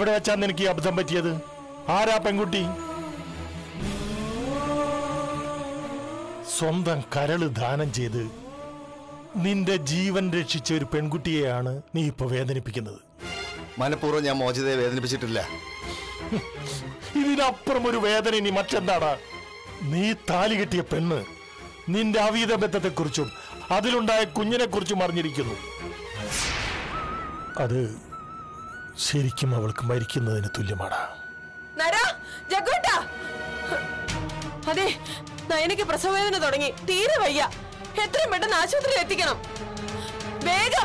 എവിടെ വെച്ചാന്ന് എനിക്ക് ഈ അബദ്ധം പറ്റിയത് ആരാ പെൺകുട്ടി സ്വന്തം കരള് ദാനം ചെയ്ത് നിന്റെ ജീവൻ രക്ഷിച്ച ഒരു പെൺകുട്ടിയെയാണ് നീ ഇപ്പൊ വേദനിപ്പിക്കുന്നത് മനഃപൂർവ്വം ഞാൻ മോചിതയെ വേദനിപ്പിച്ചിട്ടില്ല ഇതിനപ്പുറം ഒരു വേദന ഇനി മറ്റെന്താണ് നീ താലി കെട്ടിയ പെണ്ണ് നിന്റെ അവീത ബന്ധത്തെക്കുറിച്ചും അതിലുണ്ടായ കുഞ്ഞിനെ കുറിച്ചും അറിഞ്ഞിരിക്കുന്നു അത് ശരിക്കും അവൾക്ക് മരിക്കുന്നതിന് തുല്യമാണ് നര ജഗ്ഗുട്ടാ അതെ നയനയ്ക്ക് പ്രസവവേദന തുടങ്ങി തീരെ വയ്യ എത്രയും പെട്ടെന്ന് ആശുപത്രിയിൽ എത്തിക്കണം വേഗം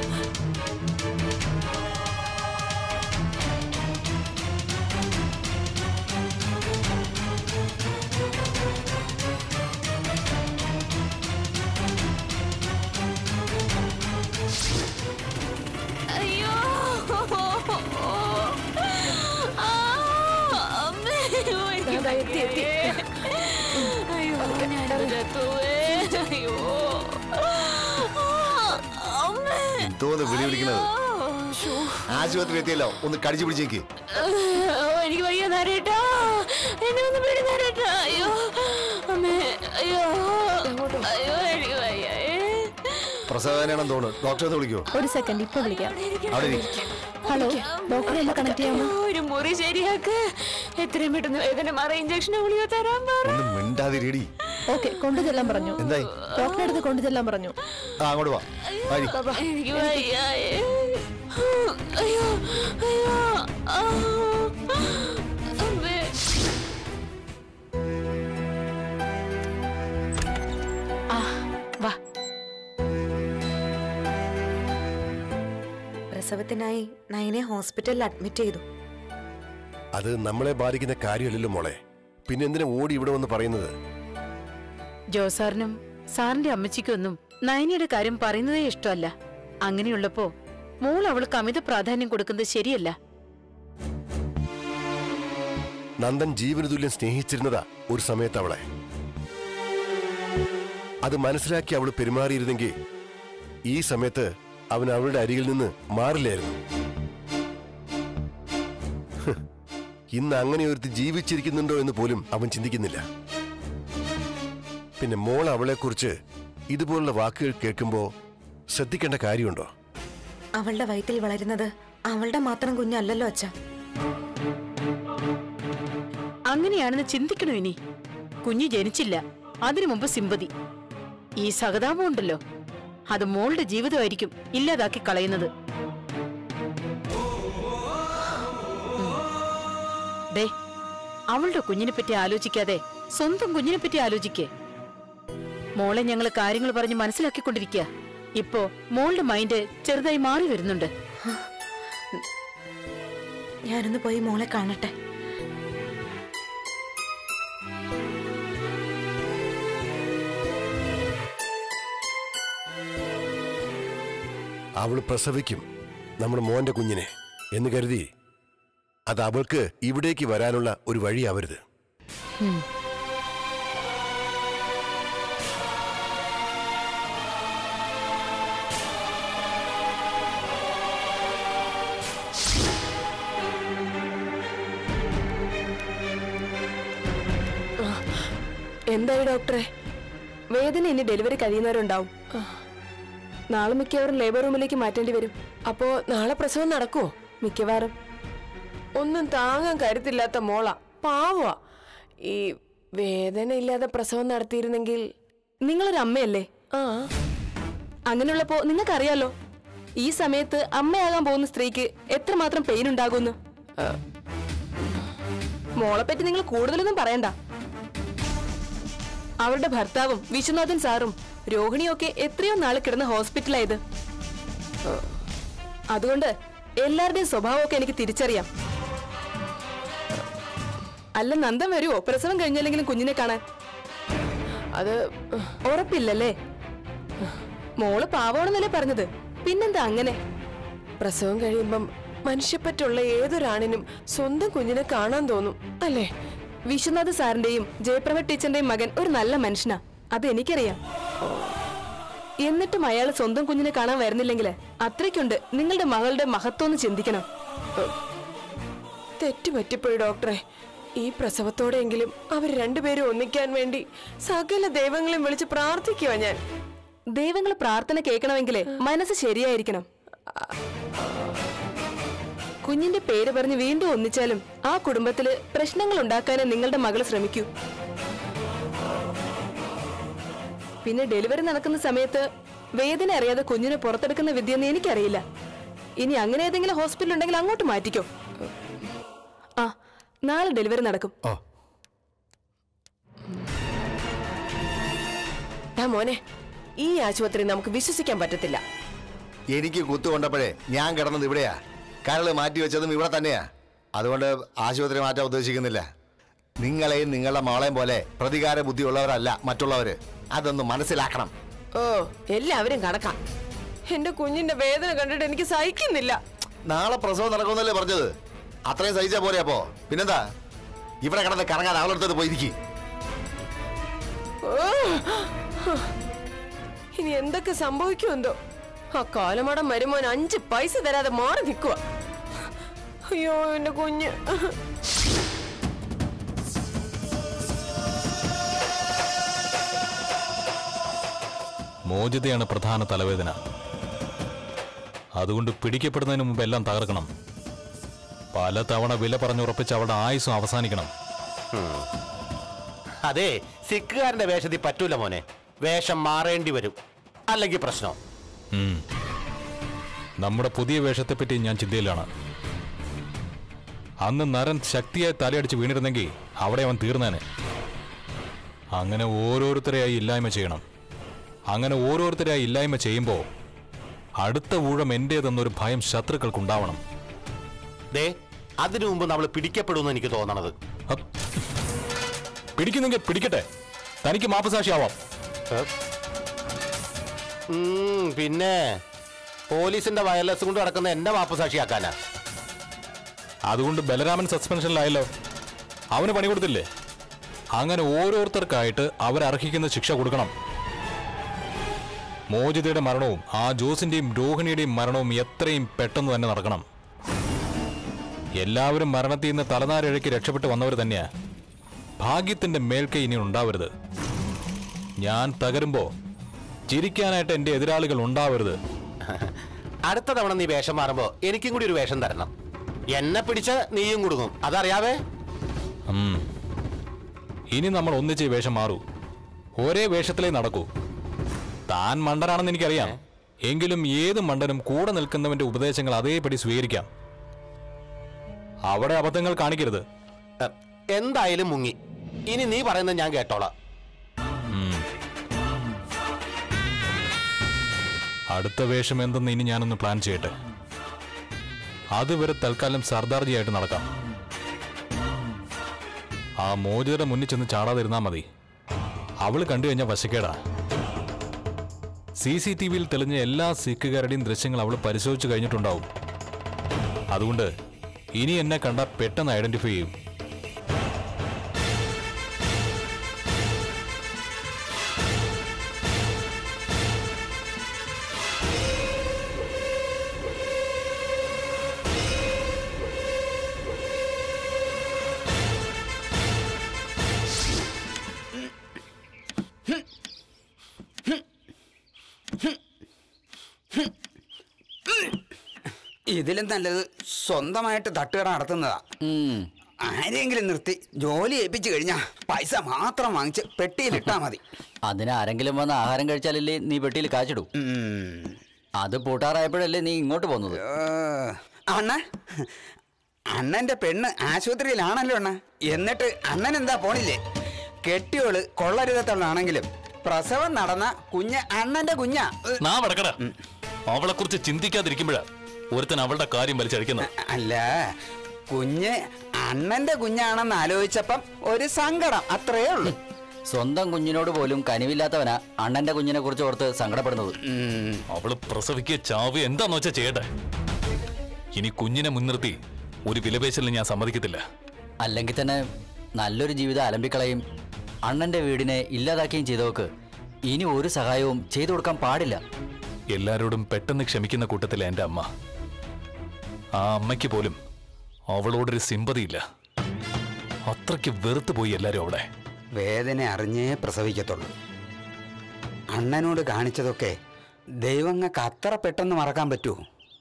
അയ്യോ ആ, അമ്മേ. ദാ, എത്തി, എത്തി. അയ്യോ ഞാൻ ചത്തുവേ. അയ്യോ ആ, അമ്മേ. എന്തോന്ന് വിളി വിളിക്കുന്നത് ആശുപത്രി എത്തിയല്ലോ ഒന്ന് കടിച്ചു പിടിച്ചേക്ക് ഓ, എനിക്ക് വയ്യ നരേട്ടാ എന്നെ ഒന്ന് പിടി നരേട്ടാ അയ്യോ അമ്മേ അയ്യോ അയ്യോ എനിക്ക് വയ്യ ഏ. പ്രസവേദനയാണെന്ന് തോന്നുന്നു ഡോക്ടറെ ഒന്ന് വിളിക്കോ ഒരു സെക്കൻഡ് ഇപ്പൊ വിളിക്കാം അവിടെ ഇരിക്ക്. ഹലോ ഡോക്ടറെ ഒന്ന് കണക്ട് ചെയ്യാമോ അയ്യോ, ഒരു മുറി ശരിയാക്ക് എത്രയും പെട്ടെന്ന് വേദന മാറി ഇഞ്ചക്ഷൻ ഗുളിക തരാൻ പറ ഒന്ന് മിണ്ടാതിരിടി ഓക്കെ കൊണ്ടുചെല്ലാൻ പറഞ്ഞു എന്തായി ഡോക്ടറെ അടുത്ത് കൊണ്ടുചെല്ലാൻ പറഞ്ഞു ആ അങ്ങോട്ട് വാ വരി എനിക്ക് വയ്യ ഏ. അയ്യോ അയ്യോ ആ. അമ്മേ. ആ, വാ പ്രസവത്തിനായി നയനെ ഹോസ്പിറ്റലിൽ അഡ്മിറ്റ് ചെയ്തു അത് നമ്മളെ ബാധിക്കുന്ന കാര്യമല്ലല്ലോ മോളെ പിന്നെ എന്തിനാ ഓടി ഇവിടെ വന്ന് പറയുന്നത് ജോസാറിനും സാറിന്റെ അമ്മച്ചിക്കൊന്നും നയനിയുടെ കാര്യം പറയുന്നതേ ഇഷ്ടമല്ല അങ്ങനെയുള്ളപ്പോ മോൾ അവൾക്ക് അമിത പ്രാധാന്യം കൊടുക്കുന്നത് ശരിയല്ല നന്ദൻ ജീവന തുല്യം സ്നേഹിച്ചിരുന്നതാ ഒരു സമയത്ത് അവളെ അത് മനസ്സിലാക്കി അവൾ പെരുമാറിയിരുന്നെങ്കിൽ ഈ സമയത്ത് അവൻ അവളുടെ അരികിൽ നിന്ന് മാറില്ലായിരുന്നു ഹ്, ഇന്ന് അങ്ങനെ ഒരുത്തി ജീവിച്ചിരിക്കുന്നുണ്ടോ എന്ന് പോലും അവൻ ചിന്തിക്കുന്നില്ല പിന്നെ മോൾ അവളെക്കുറിച്ച് ഇതുപോലുള്ള വാക്കുകൾ കേൾക്കുമ്പോ ശ്രദ്ധിക്കേണ്ട കാര്യമുണ്ടോ അവളുടെ വയറ്റിൽ വളരുന്നത് അവളുടെ മാത്രം കുഞ്ഞല്ലല്ലോ അച്ഛ അങ്ങനെയാണെന്ന് ചിന്തിക്കണോ ഇനി കുഞ്ഞ് ജനിച്ചില്ല അതിനു മുമ്പ് സിമ്പതി ഈ സഹതാപം ഉണ്ടല്ലോ അത് മോളുടെ ജീവിതമായിരിക്കും ഇല്ലാതാക്കി കളയുന്നത് ഉം. ദേ അവളുടെ കുഞ്ഞിനെ പറ്റി ആലോചിക്കാതെ സ്വന്തം കുഞ്ഞിനെ പറ്റി ആലോചിക്കേ മോളെ ഞങ്ങൾ കാര്യങ്ങൾ പറഞ്ഞ് മനസ്സിലാക്കിക്കൊണ്ടിരിക്കുക ഇപ്പോ മോളുടെ മൈൻഡ് ചെറുതായി മാറി വരുന്നുണ്ട് ഞാനൊന്ന് പോയി മോളെ കാണട്ടെ അവൾ പ്രസവിക്കും നമ്മുടെ മോന്റെ കുഞ്ഞിനെ എന്ന് കരുതി അത് അവൾക്ക് ഇവിടേക്ക് വരാനുള്ള ഒരു വഴിയാവരുത് എന്തായി ഡോക്ടറെ വേദന ഇനി ഡെലിവറി കഴിയുന്നവരുണ്ടാവും നാളെ മിക്കവാറും ലേബർ റൂമിലേക്ക് മാറ്റേണ്ടി വരും അപ്പോ നാളെ പ്രസവം നടക്കുവോ മിക്കവാറും ഒന്നും താങ്ങാൻ കരുത്തില്ലാത്ത മോള പാവാ ഈ വേദന ഇല്ലാതെ പ്രസവം നടത്തിയിരുന്നെങ്കിൽ നിങ്ങളൊരു അമ്മയല്ലേ ആ അങ്ങനെയുള്ളപ്പോ നിങ്ങൾക്കറിയാലോ ഈ സമയത്ത് അമ്മയാകാൻ പോകുന്ന സ്ത്രീക്ക് എത്രമാത്രം പെയിൻ ഉണ്ടാകുമെന്ന് മോളെ പറ്റി നിങ്ങൾ കൂടുതലൊന്നും പറയണ്ട അവരുടെ ഭർത്താവും വിശ്വനാഥൻ സാറും രോഹിണിയൊക്കെ എത്രയോ നാൾ കിടന്ന് ഹോസ്പിറ്റലായത് അതുകൊണ്ട് എല്ലാവരുടെയും സ്വഭാവമൊക്കെ എനിക്ക് തിരിച്ചറിയാം അല്ല നന്ദൻ വരുമോ പ്രസവം കഴിഞ്ഞല്ലെങ്കിലും കുഞ്ഞിനെ കാണാൻ അത് ഉറപ്പില്ലല്ലേ മോള് പാവമാണെന്നല്ലേ പറഞ്ഞത് പിന്നെന്താ അങ്ങനെ പ്രസവം കഴിയുമ്പം മനുഷ്യപ്പറ്റുള്ള ഏതൊരാണിനും സ്വന്തം കുഞ്ഞിനെ കാണാൻ തോന്നും അല്ലേ വിശ്വനാഥ് സാറിന്റെയും ജയപ്രഭ ടീച്ചറിന്റെയും മകൻ ഒരു നല്ല മനുഷ്യനാ അത് എനിക്കറിയാം എന്നിട്ടും അയാൾ സ്വന്തം കുഞ്ഞിനെ കാണാൻ വരുന്നില്ലെങ്കിൽ അത്രയ്ക്കുണ്ട് നിങ്ങളുടെ മകളുടെ മഹത്വം ഒന്ന് ചിന്തിക്കണം തെറ്റ് പറ്റിപ്പോയി ഡോക്ടറെ ഈ പ്രസവത്തോടെയെങ്കിലും അവർ രണ്ടുപേരും ഒന്നിക്കാൻ വേണ്ടി സകല ദൈവങ്ങളെയും വിളിച്ച് പ്രാർത്ഥിക്കുക ഞാൻ ദൈവങ്ങൾ പ്രാർത്ഥന കേൾക്കണമെങ്കിലേ മനസ്സ് ശരിയായിരിക്കണം കുഞ്ഞിന്റെ പേര് പറഞ്ഞ് വീണ്ടും ഒന്നിച്ചാലും ആ കുടുംബത്തില് പ്രശ്നങ്ങൾ ഉണ്ടാക്കാനേ നിങ്ങളുടെ മകൾ ശ്രമിക്കൂ പിന്നെ ഡെലിവറി നടക്കുന്ന സമയത്ത് വേദന അറിയാതെ കുഞ്ഞിനെ പുറത്തെടുക്കുന്ന വിദ്യയൊന്നും എനിക്കറിയില്ല ഇനി അങ്ങനെ ഏതെങ്കിലും ഹോസ്പിറ്റൽ ഉണ്ടെങ്കിൽ അങ്ങോട്ട് മാറ്റിക്കോ ആ നാളെ ഡെലിവറി നടക്കും ഓ ആ മോനെ ഈ ആശുപത്രി നമുക്ക് വിശ്വസിക്കാൻ പറ്റത്തില്ല എനിക്ക് കുത്തു കൊണ്ടപ്പോഴേ ഞാൻ കിടന്നത് ഇവിടെയാ കരള് മാറ്റി വെച്ചതും ഇവിടെ തന്നെയാ അതുകൊണ്ട് ആശുപത്രി മാറ്റാൻ ഉദ്ദേശിക്കുന്നില്ല നിങ്ങളെയും നിങ്ങളുടെ മോളെയും പോലെ പ്രതികാര ബുദ്ധിയുള്ളവരല്ല മറ്റുള്ളവര് അതൊന്ന് മനസ്സിലാക്കണം ഓ എല്ലാവരും കണക്കാം എന്റെ കുഞ്ഞിന്റെ വേദന കണ്ടിട്ട് എനിക്ക് സഹിക്കുന്നില്ല നാളെ പ്രസവം നടക്കുമെന്നല്ലേ പറഞ്ഞത് അത്രയും സഹിച്ചാ പോരെ അപ്പോ പിന്നെന്താ ഇവിടെ കിടന്ന് കറങ്ങാൻ അവളെടുത്തത് പോയിരിക്കും ഓ! ഇനി എന്തൊക്കെ സംഭവിക്കുമെന്തോ ആ കാലമടം മരുമോൻ അഞ്ച് പൈസ തരാതെ മാറി നിൽക്കുക അയ്യോ എന്റെ കുഞ്ഞ് മോചിതയാണ് പ്രധാന തലവേദന അതുകൊണ്ട് പിടിക്കപ്പെടുന്നതിന് മുമ്പ് എല്ലാം തകർക്കണം പലതവണ വില പറഞ്ഞുറപ്പിച്ച് അവളുടെ ആയുസ്സും അവസാനിക്കണം അതെ സിക്കുകാരന്റെ വേഷത്തിൽ പറ്റൂല മോനെ വേഷം മാറേണ്ടി വരും അല്ലെങ്കിൽ പ്രശ്നം ഉം. നമ്മുടെ പുതിയ വേഷത്തെപ്പറ്റി ഞാൻ ചിന്തയിലാണ് അന്ന് നരൻ ശക്തിയായി തലയടിച്ച് വീണിരുന്നെങ്കിൽ അവിടെ അവൻ തീർന്നേനെ അങ്ങനെ ഓരോരുത്തരെയായി ഇല്ലായ്മ ചെയ്യണം അങ്ങനെ ഓരോരുത്തരെയായി ഇല്ലായ്മ ചെയ്യുമ്പോൾ അടുത്ത ഊഴം എന്റേതെന്നൊരു ഭയം ശത്രുക്കൾക്കുണ്ടാവണം ദേ അതിനു മുമ്പ് നമ്മൾ പിടിക്കപ്പെടുമെന്ന് എനിക്ക് തോന്നണത് ഹപ്പ്. പിടിക്കുന്നെങ്കിൽ പിടിക്കട്ടെ തനിക്ക് മാപ്പസാക്ഷിയാവാം ഉം, പിന്നെ പോലീസിന്റെ വയർലെസ് കൊണ്ട് നടക്കുന്ന എന്നെ മാപ്പസാക്ഷിയാക്കാനാ അതുകൊണ്ട് ബലരാമൻ സസ്പെൻഷനിലായല്ലോ അവന് പണി കൊടുത്തില്ലേ അങ്ങനെ ഓരോരുത്തർക്കായിട്ട് അവരർഹിക്കുന്ന ശിക്ഷ കൊടുക്കണം മോചിതയുടെ മരണവും ആ ജോസിന്റെയും രോഹിണിയുടെയും മരണവും എത്രയും പെട്ടെന്ന് തന്നെ നടക്കണം എല്ലാവരും മരണത്തിൽ നിന്ന് തലനാരിഴയ്ക്ക് രക്ഷപ്പെട്ട് വന്നവർ തന്നെയാ ഭാഗ്യത്തിന്റെ മേൽക്കൈ ഇനി ഉണ്ടാവരുത് ഞാൻ തകരുമ്പോ ചിരിക്കാനായിട്ട് എന്റെ എതിരാളികൾ ഉണ്ടാവരുത് അടുത്ത തവണ നീ വേഷം മാറുമ്പോ എനിക്കും കൂടി ഒരു വേഷം തരണം എന്നെ പിടിച്ച് നീയും കുടുങ്ങും അതറിയാവേ ഉം. ഇനി നമ്മൾ ഒന്നിച്ച് ഈ വേഷം മാറൂ ഒരേ വേഷത്തിലേ നടക്കൂ താൻ മണ്ടനാണെന്ന് എനിക്കറിയാം എങ്കിലും ഏത് മണ്ടനും കൂടെ നിൽക്കുന്നവന്റെ ഉപദേശങ്ങൾ അതേപടി സ്വീകരിക്കാം അവിടെ അബദ്ധങ്ങൾ കാണിക്കരുത് എ, എന്തായാലും മുങ്ങി ഇനി നീ പറയുന്നത് ഞാൻ കേട്ടോളാം ഉം. അടുത്ത വേഷം എന്തെന്ന് ഇനി ഞാനൊന്ന് പ്ലാൻ ചെയ്യട്ടെ അതുവരെ തൽക്കാലം സർദാർജിയായിട്ട് നടക്കാം ആ മോചിതയുടെ മുന്നിൽ ചെന്ന് ചാടാതിരുന്നാ മതി അവള് കണ്ടു കഴിഞ്ഞാൽ വശക്കേടാ സി സി ടി വിയിൽ തെളിഞ്ഞ എല്ലാ സിഖുകാരുടെയും ദൃശ്യങ്ങൾ അവൾ പരിശോധിച്ചു കഴിഞ്ഞിട്ടുണ്ടാവും അതുകൊണ്ട് ഇനി എന്നെ കണ്ട പെട്ടെന്ന് ഐഡന്റിഫൈ ചെയ്യും ഇതിലും നല്ലത് സ്വന്തമായിട്ട് തട്ടുകട നടത്തുന്നതാ ആരെങ്കിലും നിർത്തി ജോലി ഏൽപ്പിച്ചു കഴിഞ്ഞാ പൈസ മാത്രം വാങ്ങിച്ച് പെട്ടിയിലിട്ടാ മതി അതിന് ആരെങ്കിലും വന്ന് ആഹാരം കഴിച്ചാലല്ലേ നീ പെട്ടിയിൽ കാച്ചിടും അത് പൂട്ടാറായപ്പോഴല്ലേ നീ ഇങ്ങോട്ട് പോകുന്നത് ഏ, അണ്ണ അണ്ണന്റെ പെണ്ണ് ആശുപത്രിയിലാണല്ലോ അണ്ണ എന്നിട്ട് അണ്ണൻ എന്താ പോണില്ലേ കെട്ടിയോള് കൊള്ളരുതത്തുള്ളാണെങ്കിലും പ്രസവം നടന്ന കുഞ്ഞ് അണ്ണന്റെ കുഞ്ഞാ ഏ, നാ വടക്കട അവളെ കുറിച്ച് ചിന്തിക്കാതിരിക്കുമ്പോഴാ ഒരുത്തൻ അവളുടെ കാര്യം വലിച്ചടിക്കുന്നത് അല്ല കുഞ്ഞ് അണ്ണന്റെ കുഞ്ഞാണെന്ന് ആലോചിച്ചപ്പം ഒരു സങ്കടം അത്രയേ ഉള്ളൂ സ്വന്തം കുഞ്ഞിനോട് പോലും കനിവില്ലാത്തവനാ അണ്ണന്റെ കുഞ്ഞിനെ കുറിച്ച് ഓർത്ത് സങ്കടപ്പെടുന്നത് അവള് പ്രസവിക്കുക ചാവ് എന്താന്ന് വെച്ചാ ചെയ്യട്ടെ ഇനി കുഞ്ഞിനെ മുൻനിർത്തി ഒരു വിലപേശലിന് ഞാൻ സമ്മതിക്കത്തില്ല അല്ലെങ്കിൽ തന്നെ നല്ലൊരു ജീവിതം അലമ്പിക്കളയും അണ്ണന്റെ വീടിനെ ഇല്ലാതാക്കുകയും ചെയ്തവർക്ക് ഇനി ഒരു സഹായവും ചെയ്തു കൊടുക്കാൻ പാടില്ല എല്ലാരോടും പെട്ടെന്ന് ക്ഷമിക്കുന്ന കൂട്ടത്തിലെ എൻ്റെ അമ്മ ആ അമ്മയ്ക്ക് പോലും അവളോടൊരു സിമ്പതിയില്ല അത്രയ്ക്ക് വെറുത്തു പോയി എല്ലാരും അവളെ വേദന അറിഞ്ഞേ പ്രസവിക്കത്തുള്ളൂ അണ്ണനോട് കാണിച്ചതൊക്കെ ദൈവങ്ങൾക്ക് അത്ര പെട്ടെന്ന് മറക്കാൻ പറ്റുമോ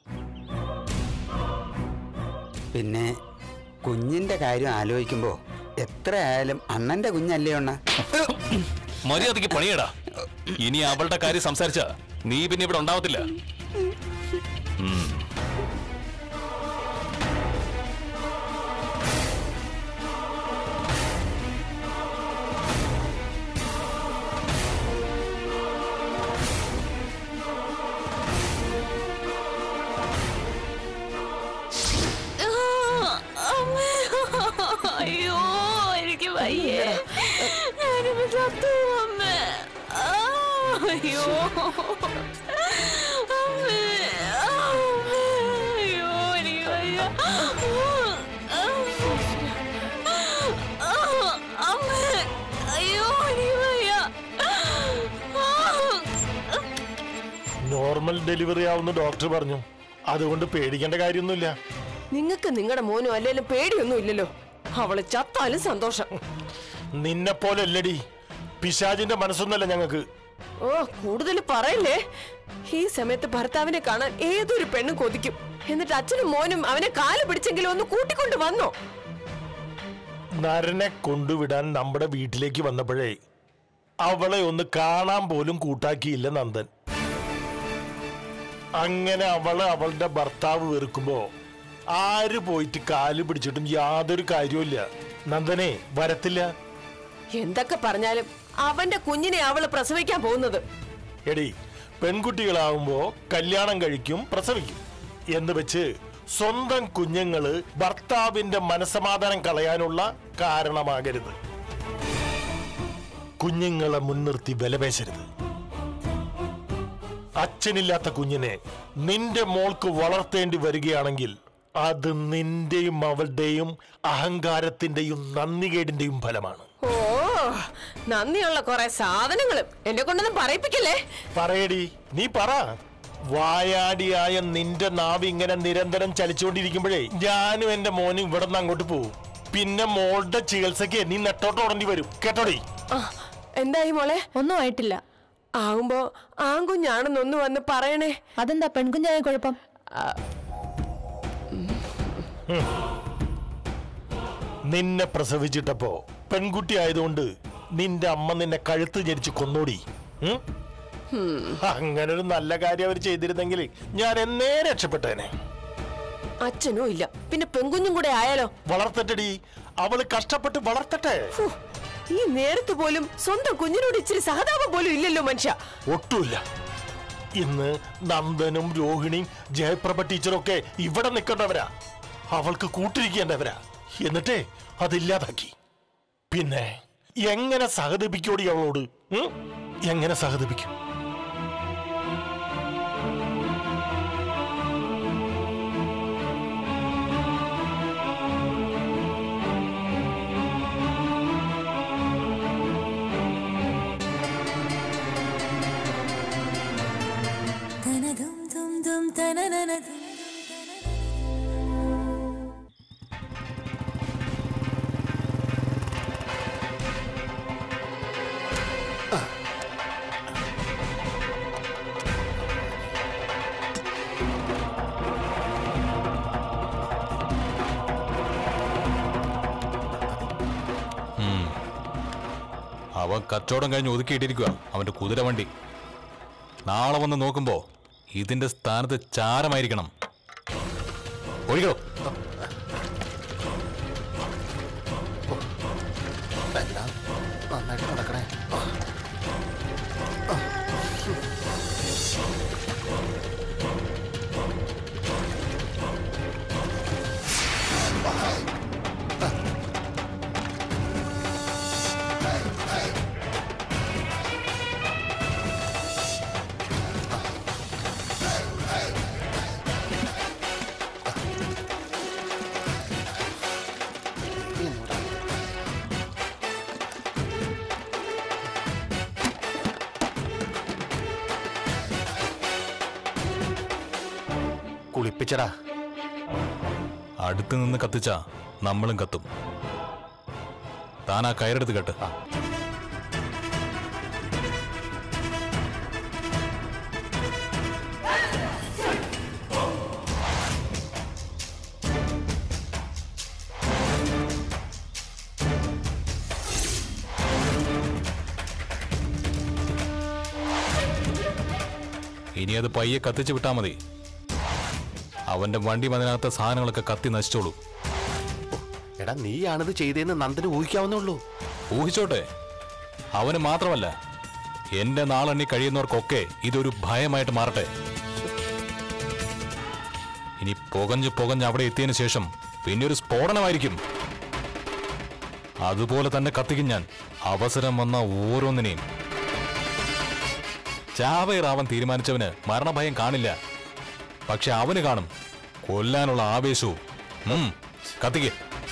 പിന്നെ കുഞ്ഞിന്റെ കാര്യം ആലോചിക്കുമ്പോൾ എത്ര ആയാലും അണ്ണന്റെ കുഞ്ഞല്ലേ അണ്ണ മര്യാദയ്ക്ക് പണിയടാ ഇനി അവളുടെ കാര്യം സംസാരിച്ച നീ പിന്നെ ഇവിടെ ഉണ്ടാവത്തില്ല ഉം. അമ്മേ. അയ്യോ എനിക്ക് വയ്യേ ഞാനിപ്പോ ചത്തു അമ്മേ ആ, അയ്യോ അമ്മേ ആ, അമ്മേ. അയ്യോ എനിക്ക് വയ്യ ആ, അമ്മേ അയ്യോ എനിക്ക് വയ്യ ആ. നോർമൽ ഡെലിവറി ആവുന്ന ഡോക്ടർ പറഞ്ഞു അതുകൊണ്ട് പേടിക്കേണ്ട കാര്യമൊന്നുമില്ല നിങ്ങൾക്ക് നിങ്ങളുടെ മോനും അല്ലേലും പേടിയൊന്നും ഇല്ലല്ലോ അവള് ചത്താലും സന്തോഷം നിന്നെ പോലെ അല്ലടി പിശാജിന്റെ മനസ്സൊന്നല്ല ഞങ്ങൾക്ക് ഓ കൂടുതൽ പറയല്ലേ ഈ സമയത്ത് ഭർത്താവിനെ കാണാൻ ഏതൊരു പെണ്ണും കൊതിക്കും എന്നിട്ട് അച്ഛനും മോനും അവനെ കാല് പിടിച്ചെങ്കിലും ഒന്ന് കൂട്ടിക്കൊണ്ട് വന്നോ നരനെ കൊണ്ടുവിടാൻ നമ്മുടെ വീട്ടിലേക്ക് വന്നപ്പോഴേ അവളെ ഒന്ന് കാണാൻ പോലും കൂട്ടാക്കിയില്ല നന്ദൻ അങ്ങനെ അവളെ അവളുടെ ഭർത്താവ് വെറുക്കുമ്പോ ആര് പോയിട്ട് കാല് പിടിച്ചിട്ടും യാതൊരു കാര്യവുമില്ല നന്ദനെ വരത്തില്ല എന്തൊക്കെ പറഞ്ഞാലും അവന്റെ കുഞ്ഞിനെ അവള് പ്രസവിക്കാൻ പോകുന്നത് എടി പെൺകുട്ടികളാവുമ്പോ കല്യാണം കഴിക്കും പ്രസവിക്കും എന്ന് വെച്ച് സ്വന്തം കുഞ്ഞുങ്ങള് ഭർത്താവിന്റെ മനസമാധാനം കളയാനുള്ള കാരണമാകരുത് കുഞ്ഞുങ്ങളെ മുൻനിർത്തി വിലപേശരുത് അച്ഛനില്ലാത്ത കുഞ്ഞിനെ നിന്റെ മോൾക്ക് വളർത്തേണ്ടി വരികയാണെങ്കിൽ അത് നിന്റെയും അവളുടെയും അഹങ്കാരത്തിന്റെയും നന്ദികേടിന്റെയും ഫലമാണ് ഓ നന്ദിയുള്ള കുറെ സാധനങ്ങളും എന്നെ കൊണ്ടൊന്നും പറയിപ്പിക്കല്ലേ പറയടി നീ പറ വായാടിയായ നിന്റെ നാവ് ഇങ്ങനെ നിരന്തരം ചലിച്ചുകൊണ്ടിരിക്കുമ്പോഴേ ഞാനും എന്റെ മോനും ഇവിടെ നിന്ന് അങ്ങോട്ട് പോകും പിന്നെ മോളുടെ ചികിത്സയ്ക്ക് നീ നെട്ടോട്ട് ഓടേണ്ടി വരും കേട്ടോടി ആ, എന്തായി മോളെ ഒന്നും ആയിട്ടില്ല ആവുമ്പോ ആൺകുഞ്ഞാണെന്നൊന്ന് വന്ന് പറയണേ അതെന്താ പെൺകുഞ്ഞായ കുഴപ്പം നിന്നെ പ്രസവിച്ചിട്ടപ്പോ പെൺകുട്ടി ആയതുകൊണ്ട് നിന്റെ അമ്മ നിന്നെ കഴുത്ത് ജനിച്ച് കൊന്നോടി ഉം? അങ്ങനൊരു നല്ല കാര്യം അവർ ചെയ്തിരുന്നെങ്കിൽ ഞാൻ എന്നേ രക്ഷപ്പെട്ടേനെ അച്ഛനും ഇല്ല പിന്നെ പെൺകുഞ്ഞും കൂടെ ആയാലോ വളർത്തട്ടടി അവള് കഷ്ടപ്പെട്ട് വളർത്തട്ടെ ഫു, ഈ നേരത്ത് പോലും സ്വന്തം കുഞ്ഞിനോട് ഇച്ചിരി സഹതാപം പോലും ഇല്ലല്ലോ മനുഷ്യ ഒട്ടുമില്ല ഇന്ന് നന്ദനും രോഹിണിയും ജയപ്രഭ ടീച്ചറൊക്കെ ഇവിടെ നിൽക്കേണ്ടവരാ അവൾക്ക് കൂട്ടിരിക്കേണ്ടവരാ എന്നിട്ടേ അതില്ലാതാക്കി പിന്നെ എങ്ങനെ സഹതപിക്കോടി അവളോട് ഉം? എങ്ങനെ സഹതപിക്കും ഉം. അവൻ കച്ചവടം കഴിഞ്ഞ് ഒതുക്കിയിട്ടിരിക്കുക അവന്റെ കുതിര വണ്ടി നാളെ വന്ന് നോക്കുമ്പോ ഇതിന്റെ സ്ഥാനത്ത് ചാരമായിരിക്കണം ഒഴിക്കോ എല്ലാം നന്നായിട്ട് നടക്കണേ കുളിപ്പിച്ചടാ അടുത്ത് നിന്ന് കത്തിച്ച നമ്മളും കത്തും താൻ ആ കയറെടുത്ത് കെട്ട് ഇനി അത് പയ്യെ കത്തിച്ചു വിട്ടാ മതി അവന്റെ വണ്ടി അതിനകത്തെ സാധനങ്ങളൊക്കെ കത്തി നശിച്ചോളൂ എടാ നീയാണിത് ചെയ്തതെന്ന് നന്ദന് ഊഹിക്കാവുന്നേ ഉള്ളൂ ഊഹിച്ചോട്ടെ അവന് മാത്രമല്ല എന്റെ നാളെണ്ണി കഴിയുന്നവർക്കൊക്കെ ഇതൊരു ഭയമായിട്ട് മാറട്ടെ ഇനി പുകഞ്ഞ് പുകഞ്ഞ് അവിടെ എത്തിയതിനു ശേഷം പിന്നെ ഒരു സ്ഫോടനമായിരിക്കും അതുപോലെ തന്നെ കത്തിക്കും ഞാൻ അവസരം വന്ന ഓരോന്നിനെയും ചാവേറാവൻ തീരുമാനിച്ചവന് മരണഭയം കാണില്ല പക്ഷെ അവന് കാണും കൊല്ലാനുള്ള ആവേശവും ഉം, കത്തിക്ക്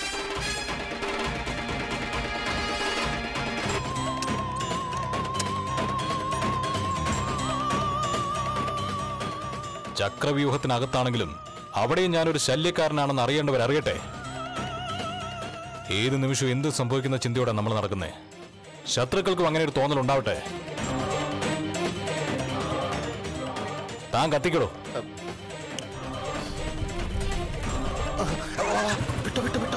ചക്രവ്യൂഹത്തിനകത്താണെങ്കിലും അവിടെയും ഞാനൊരു ശല്യക്കാരനാണെന്ന് അറിയേണ്ടവർ അറിയട്ടെ ഏത് നിമിഷവും എന്ത് സംഭവിക്കുന്ന ചിന്തയോടെ നമ്മൾ നടക്കുന്നേ ശത്രുക്കൾക്കും അങ്ങനെ ഒരു തോന്നൽ ഉണ്ടാവട്ടെ താൻ കത്തിക്കടോ വിട്ടോ വിട്ടോ വിട്ടോ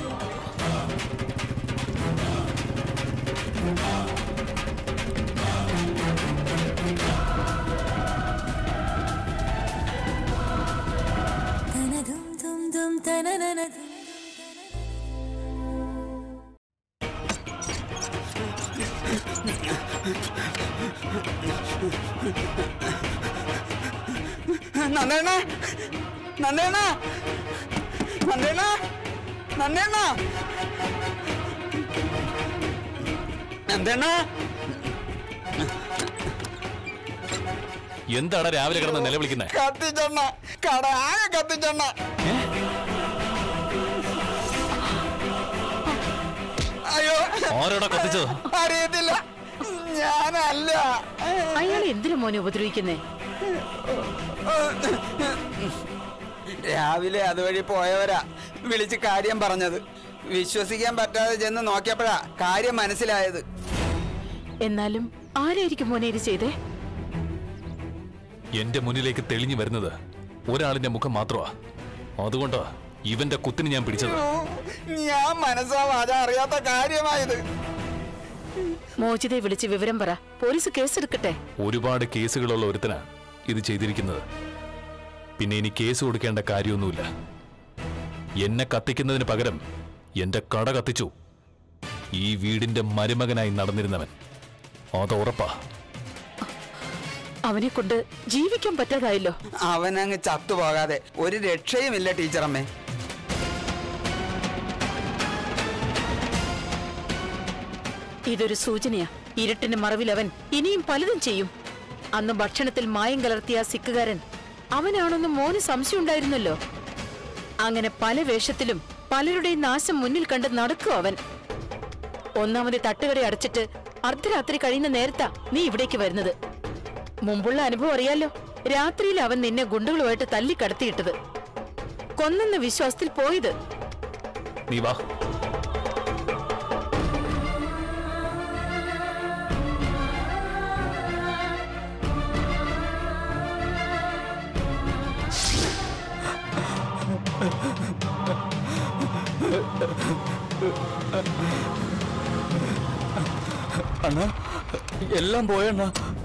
നന്ദേണ്ണ നന്ദേണ്ണ നന്ദേണ്ണ നന്ദേണ്ണ നന്ദേണ്ണ എന്താണ് രാവിലെ കിടന്ന് നിലവിളിക്കുന്നേ കത്തിച്ചെണ്ണ കട ആകെ കത്തിച്ചെണ്ണ അയ്യോ ആരോടാ കത്തിച്ചത് അറിയത്തില്ല ഞാനല്ല അയാൾ എന്തിനു മോനെ ഉപദ്രവിക്കുന്നേ രാവിലെ അതുവഴി പോയവരാ വിളിച്ച് കാര്യം പറഞ്ഞത് വിശ്വസിക്കാൻ പറ്റാതെ ചെന്ന് നോക്കിയപ്പോഴാ കാര്യം മനസ്സിലായത് എന്നാലും ആരായിരിക്കും മോനെ ഇത് ചെയ്തേ എന്റെ മുന്നിലേക്ക് തെളിഞ്ഞു വരുന്നത് ഒരാളിന്റെ മുഖം മാത്രമാ അതുകൊണ്ടാ ഇവന്റെ കുത്തിന് ഞാൻ പിടിച്ചത് ഞാൻ മനസ്സാ വാച അറിയാത്ത കാര്യമായത് മോചിതയെ വിളിച്ച് വിവരം പറ പോലീസ് കേസെടുക്കട്ടെ ഒരുപാട് കേസുകളുള്ള ഒരുത്തനാ ഇത് ചെയ്തിരിക്കുന്നത് പിന്നെ ഇനി കേസ് കൊടുക്കേണ്ട കാര്യമൊന്നുമില്ല എന്നെ കത്തിക്കുന്നതിന് പകരം എന്റെ കട കത്തിച്ചു ഈ വീടിന്റെ മരുമകനായി നടന്നിരുന്നവൻ അത് ഉറപ്പാ അവനെ കൊണ്ട് ജീവിക്കാൻ പറ്റാതായല്ലോ അവനങ്ങ് ചത്തുപോകാതെ ഒരു രക്ഷയുമില്ല ടീച്ചറമ്മേ ഇതൊരു സൂചനയാ ഇരുട്ടിന്റെ മറവിൽ അവൻ ഇനിയും പലതും ചെയ്യും അന്ന് ഭക്ഷണത്തിൽ മായം കലർത്തിയ ആ സിക്കുകാരൻ അവനാണെന്ന് മോന് സംശയമുണ്ടായിരുന്നല്ലോ അങ്ങനെ പല വേഷത്തിലും പലരുടെയും നാശം മുന്നിൽ കണ്ട് നടക്കും അവൻ ഒന്നാമത് തട്ടുകട അടച്ചിട്ട് അർദ്ധരാത്രി കഴിയുന്ന നേരത്താ നീ ഇവിടേക്ക് വരുന്നത് മുമ്പുള്ള അനുഭവം അറിയാലോ രാത്രിയിൽ അവൻ നിന്നെ ഗുണ്ടകളുമായിട്ട് തല്ലി കടത്തിയിട്ടത് കൊന്നെന്ന വിശ്വാസത്തിൽ പോയത് നീ വാ അണ്ണാ എല്ലാം പോയണ്ണ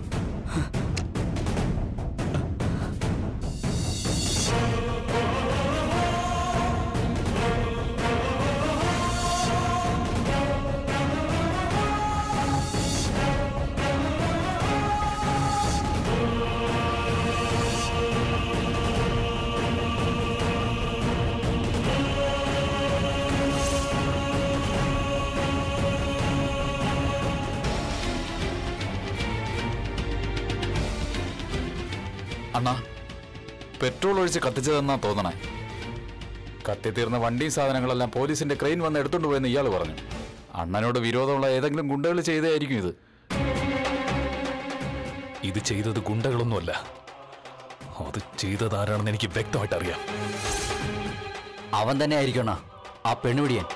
അണ്ണാ പെട്രോൾ ഒഴിച്ച് കത്തിച്ചതെന്നാ തോന്നണേ കത്തിത്തീർന്ന വണ്ടിയും സാധനങ്ങളെല്ലാം പോലീസിന്റെ ക്രെയിൻ വന്ന് എടുത്തോണ്ട് പോയെന്ന് ഇയാൾ പറഞ്ഞു അണ്ണനോട് വിരോധമുള്ള ഏതെങ്കിലും ഗുണ്ടകൾ ചെയ്തതായിരിക്കും ഇത് ഇത് ചെയ്തത് ഗുണ്ടകളൊന്നുമല്ല അത് ചെയ്തത് ആരാണെന്ന് എനിക്ക് വ്യക്തമായിട്ട് അറിയാം അവൻ തന്നെ ആയിരിക്കണ ആ പെണ്ണുപിടിയൻ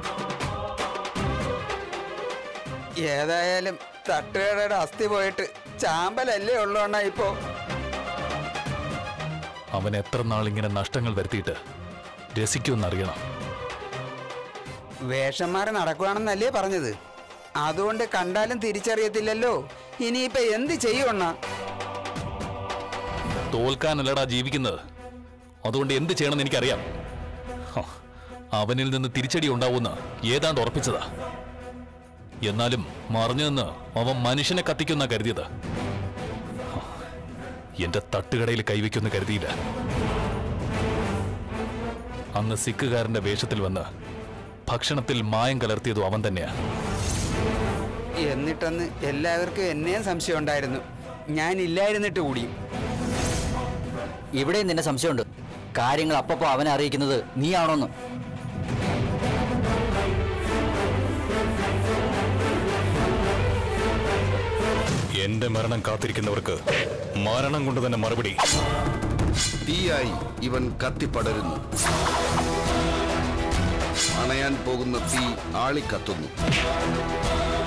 ഏതായാലും തട്ടുകടയുടെ അസ്ഥി പോയിട്ട് ചാമ്പലല്ലേ ഉള്ളൂ അണ്ണാ ഇപ്പോ അവൻ എത്ര നാളിങ്ങനെ നഷ്ടങ്ങൾ വരുത്തിയിട്ട് രസിക്കുമെന്നറിയണം വേഷം മാറി നടക്കുവാണെന്നല്ലേ പറഞ്ഞത് അതുകൊണ്ട് കണ്ടാലും തിരിച്ചറിയത്തില്ലല്ലോ ഇനിയിപ്പൊ എന്ത് ചെയ്യും അണ്ണാ തോൽക്കാനല്ലടാ ജീവിക്കുന്നത് അതുകൊണ്ട് എന്ത് ചെയ്യണമെന്ന് എനിക്കറിയാം ഹ, അവനിൽ നിന്ന് തിരിച്ചടി ഉണ്ടാവുമെന്ന് ഏതാണ്ട് ഉറപ്പിച്ചതാ എന്നാലും മറിഞ്ഞു നിന്ന് അവൻ മനുഷ്യനെ കത്തിക്കുന്ന കരുതിയത് ഹ, എന്റെ തട്ടുകടയിൽ കൈവയ്ക്കുമെന്ന് കരുതിയില്ല അന്ന് സിക്കുകാരന്റെ വേഷത്തിൽ വന്ന് ഭക്ഷണത്തിൽ മായം കലർത്തിയതും അവൻ തന്നെയാ എന്നിട്ടന്ന് എല്ലാവർക്കും എന്നെയും സംശയം ഉണ്ടായിരുന്നു ഞാൻ ഇല്ലായിരുന്നിട്ട് കൂടി ഇവിടെയും നിന്നെ സംശയമുണ്ട് കാര്യങ്ങൾ അപ്പപ്പോ അവനെ അറിയിക്കുന്നത് നീയാണോന്ന് എന്റെ മരണം കാത്തിരിക്കുന്നവർക്ക് മരണം കൊണ്ട് തന്നെ മറുപടി തീയായി ഇവൻ കത്തിപ്പടരുന്നു അണയാൻ പോകുന്ന തീ ആളിക്കത്തുന്നു